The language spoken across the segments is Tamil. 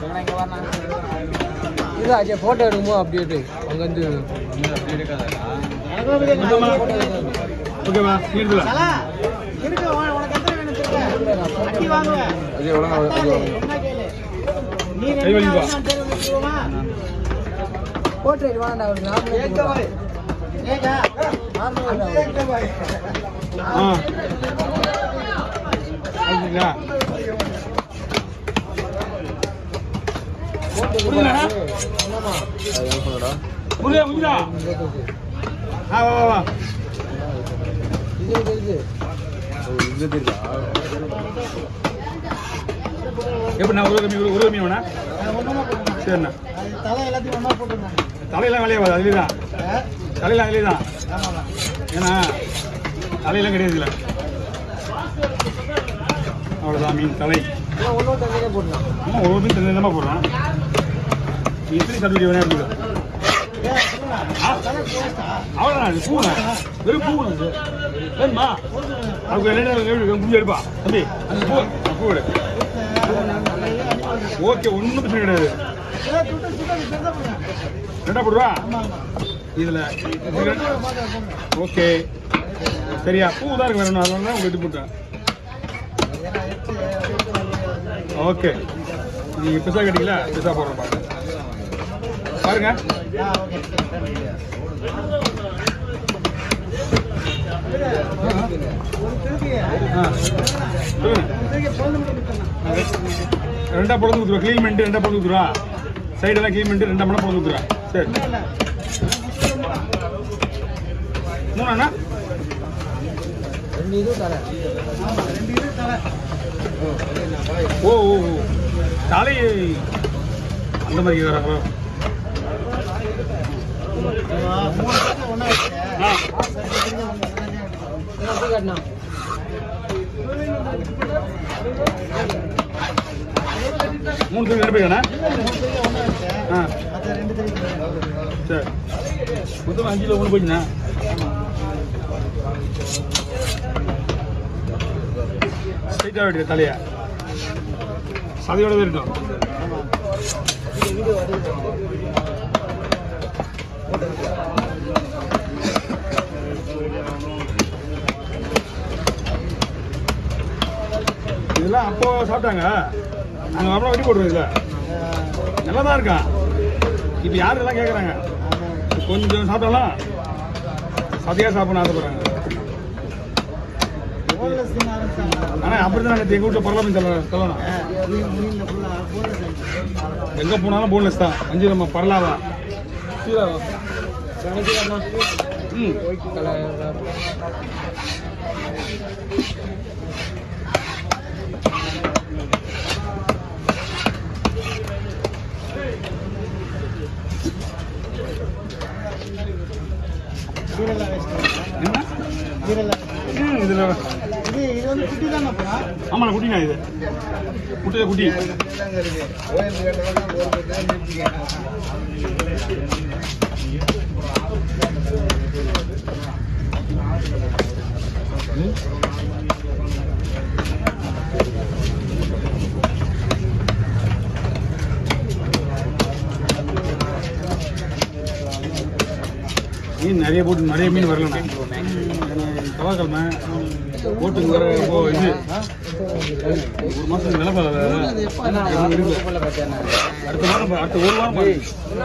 இது அஜய் ஃபோட்டோ எடுக்கும்போது அப்படியே எடு. அங்கேருந்து ஓகேவா நீர்துல அஜய் ஒழுங்கா அஜய் ஒழுங்கா. கை வலிப்பா போட்டு இது வேணாம் அவருக்கு நார்மல் ஆ ஓகேங்களா புரியுதுண்ணா? புரியுதா புரியுதா ஆ வா வா வா இது தெரியுது இது தெரியுதா எப்படிண்ணா ஒரு கம்மி ஒரு கம்மி வேணா சரிண்ணா தலையெல்லாம் வேலையாகாது அதுலேயே தான் தலையெல்லாம் அதுலேயே தான் ஏன்னா தலையெல்லாம் கிடையாது இல்லை அவ்வளோதான் மீன் தலை எல்லாம் ஒன்று தனியாக போடலாம் ஆமா ஒரு ஒருத்தரும் தனி தனியாக போடுறான் நீ எத்தனை சர்டிஃபிகேட் வேணா எடுத்துக்கோ அவ்வளோதான் அது பூனை வெறும் பூனை அது வேணுமா அதுக்கு ரெண்டு பூஜை எடுப்பா தம்பி அந்த பூ அந்த பூ எடு ஓகே ஒன்றும் பிரச்சனை கிடையாது ரெண்டா போடுவா இதில் ஓகே சரியா பூ தான் இருக்கு வேணும் அதனால தான் உங்களுக்கு போட்டேன் ஓகே நீங்க பிசா கேட்டீங்களா பிசா போடுறோம் பாருங்க பாருங்க ஆ. சொல்லுங்க. ரெண்டா பொழுது ஊத்துருவா க்ளீன் பண்ணிட்டு ரெண்டா பொழுது ஊத்துருவா சைடெல்லாம் க்ளீன் பண்ணிட்டு ரெண்டா மணி பொழுது ஊத்துருவா சரி மூணா ரெண்டு இது தரேன் ஓ ஓ ஓ தலை அந்த மாதிரி கேட்குறாங்களோ ஆ காட்டினா மூணு பேர் ரெண்டு பேர் ஆ சரி மொத்தம் அஞ்சு கிலோ ஒன்று போச்சுண்ணா ஸ்ட்ரைட்டாக வெட்டுற தலையா சதையோட தான் இருக்கும் இதெல்லாம் அப்போ சாப்பிட்டாங்க நாங்கள் அப்புறம் வெட்டி போட்டுருவோம் இதில் நல்லா தான் இருக்கான் இப்போ யார் இதெல்லாம் கேட்குறாங்க கொஞ்சம் சாப்பிட்டாலும் சதையாக சாப்பிடணும் ஆசைப்படுறாங்க ஆனால் அப்படி தான் எங்கள் வீட்டில் பரவாயில்ல சொல்ல சொல்லணும் எங்கே போனாலும் போன்லெஸ் தான் அஞ்சு நம்ம பரலாவா சீராவா கணக்கு காட்டினா ம் ஒயிட் கலர் என்ன ம் இதில் ஆமாண்ணா குட்டிண்ணா இது குட்டியில் குட்டி மீன் நிறைய போட்டு நிறைய மீன் வரலண்ணா செவ்வாய்க்கிழமை போட்டுக்கு வர இப்போ இது ஒரு மாதம் நிலப்பா அடுத்த வாரம் பா- அடுத்த ஒரு வாரம் பாருங்க.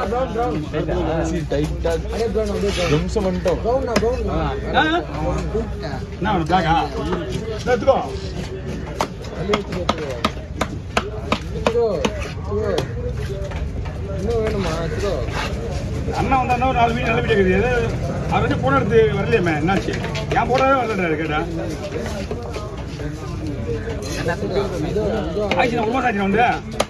அப்படியே brown, அப்படியே brown. Brown னா brown னா. ஆ? என்ன வேணும் பிளாக்கா எடுத்துக்கோ அப்படியே வச்சுக்கோ, வச்சுக்கோ. வச்சுக்கோ, வச்சுக்கோ. இன்னும் வேணுமா வச்சுக்கோ அண்ணன் வந்தா ஒரு நாலு மீன் நல்ல மீன் இருக்குது அவர் வந்து போன எடுத்து வரலையேம்மே என்னாச்சு ஏன் போடவே வரலன்றாரு கேட்டா இதோ இதோ ஆயிடுச்சு ஒரு மாதம் ஆச்சு வந்து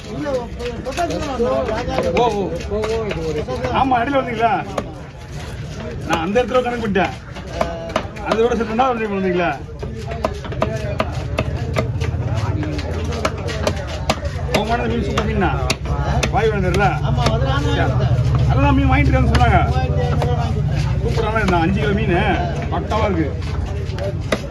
ஓ ஓ போகும் இது ஒரு ஆமா அடியில் வந்தீங்களா நான் அந்த இடத்துல கணக்கு பண்ணிட்டேன் அந்த விட சரி ரெண்டாவது வண்டி வந்தீங்களா உங்க மீன் சூப்பர் மீனா வாய் வேண்டர்ல அதெல்லாம் மீன் வாங்கிட்டு இருக்கான்னு சொன்னாங்க சூப்பரான இருந்தா அஞ்சு கிலோ மீன் பக்காவா இருக்கு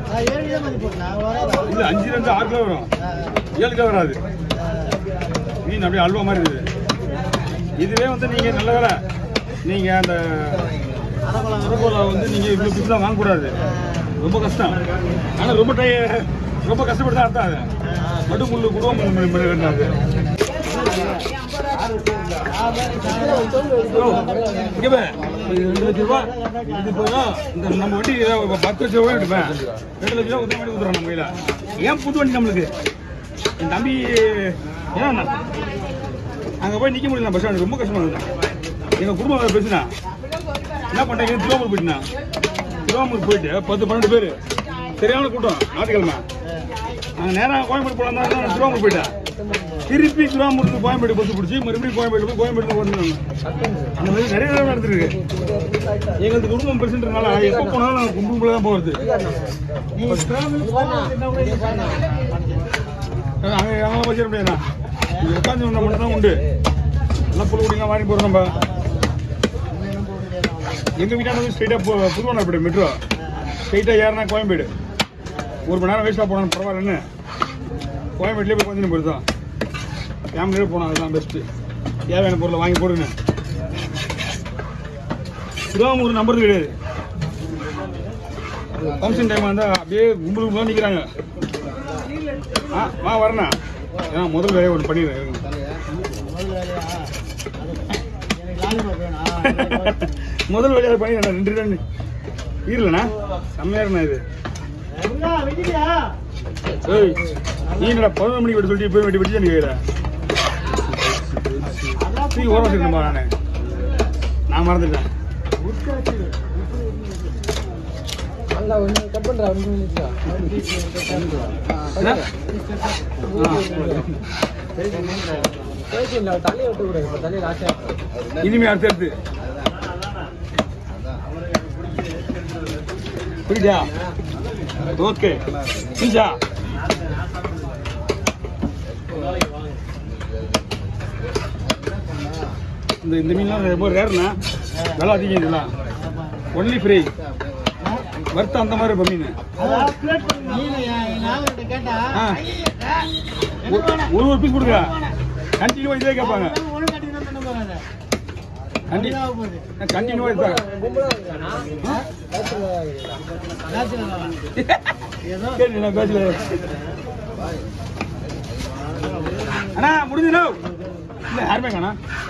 இல்ல அஞ்சுல இருந்து ஆறு கிலோ வரும் ஏழு கிலோ வராது நீ மீன் அப்படியே அல்வா மாதிரி இருக்குது இதுவே வந்து நீங்க நல்ல வேலை நீங்க அந்த அரகோலா வந்து நீங்க இவ்வளவு பிஸ்லாம் வாங்கக்கூடாது ரொம்ப கஷ்டம் ஆனா ரொம்ப டை ரொம்ப கஷ்டப்பட்டு தான் அர்த்தம் அது நடுமுள்ளு குடும்பம் அது இங்க பாரு, இது ரெண்டு லட்ச ரூபா இது போதும் இந்த நம்ம வண்டி ஏதாவது பத்து லட்ச ரூபாய் எடுப்பேன் ரெண்டு லட்ச ரூபா உதவி பண்ணி கொடுத்துறோம் நம்ம கையில ஏன் புது வண்டி நம்மளுக்கு என் தம்பி ஏன் அங்கே போய் நிற்க முடியல பஸ் ஸ்டாண்ட் ரொம்ப கஷ்டமா இருந்தேன் எங்கள் குடும்பம் வேறு பேசுனா என்ன பண்ணுறீங்க திருவாமூர் போயிட்டுனா திருவாமூர் போயிட்டு பத்து பன்னெண்டு பேர் சரியான கூட்டம் ஞாயிற்றுக்கிழமை நாங்கள் நேராக கோயம்பேடு போகலாம் தான் நான் திருவாமூர் போயிட்டேன் திருப்பி திருவாமூருக்கு கோயம்பேடு பஸ் பிடிச்சி மறுபடியும் கோயம்பேடு போய் கோயம்பேடு வந்து அந்த மாதிரி நிறைய தடவை நடந்துருக்கு எங்களுக்கு குடும்பம் பெருசுன்றனால எப்போ போனாலும் நாங்கள் குடும்பத்தில் தான் போகிறது அங்கே அங்கே வச்சிட முடியாதுண்ணா இங்கே உட்காந்து ஒன்று மட்டும் தான் உண்டு எல்லாம் புல் குடிலாம் வாங்கி போகிறோம் நம்ம எங்கள் வீட்டாண்ட வந்து ஸ்ட்ரைட்டாக புதுவனாப்பேட்டை மெட்ரோ ஸ்ட்ரைட்டாக ஏறினா கோயம்பேடு ஒரு மணி நேரம் வேஸ்ட்டாக போனாலும் பரவாயில்லன்னு கோயம்பேட்டிலே போய் கொஞ்சம் போயிடுதான் ஃபேமிலியோட போனோம் அதுதான் பெஸ்ட்டு தேவையான பொருளை வாங்கி போடுங்க திருவாமூர் நம்புறது கிடையாது ஃபங்க்ஷன் டைம் வந்தால் அப்படியே கும்பல் கும்பலாக நிற்கிறாங்க ஆ வா வரண்ணா ஏன்னா முதல் வேலையை ஒன்று பண்ணிடுறேன் இருங்க. முதல் வேலையை பண்ணிடுறேன் ரெண்டு ரெண்டு இருலண்ணா செம்மையா இருந்தா இது ஏய் நீ என்னடா பதினொரு மணிக்கு வெட்டி சொல்லிட்டு போய் வெட்டி வெட்டி தான் கேட்குற தூக்கி ஓரம் வச்சிருந்தேன்பா நான் நான் மறந்துட்டேன் அங்க ஒன்று கட் பண்ணுறா ஒன்று நிமிஷம் என்ன? பேசி இல்லை தலையை விட்டு கூடாது இப்போ தலையில் ஆசை இனிமே அடுத்து அடுத்து புரியுதா ஓகே புரிஞ்சா இந்த இந்த மீன்லாம் ரொம்ப ரேர்ண்ணா விலை அதிகம் இதெல்லாம் ஒன்லி ஃப்ரீ வறுத்த அந்த மாதிரி இருக்கும் மீன் ஆ ஒரு ஒரு ஒரு பீஸ் கொடுங்க கண்டினியூவாக இதே கேட்பாங்க கண்டி கண்டினியூவாக இருப்பாங்க சரி நான் பேசல அண்ணா முடிஞ்சுண்ணா இல்லை யாருமே காணா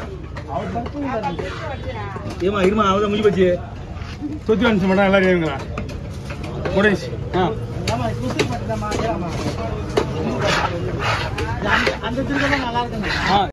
ஏமா இருமா அவதான் முடிஞ்சு போச்சு சொத்து அனுப்பிச்சு மாட்டா எல்லாரும் ஏவுங்களா முடிஞ்சு ஆ அந்த திருக்கெல்லாம் நல்லா இருக்குங்க ஆ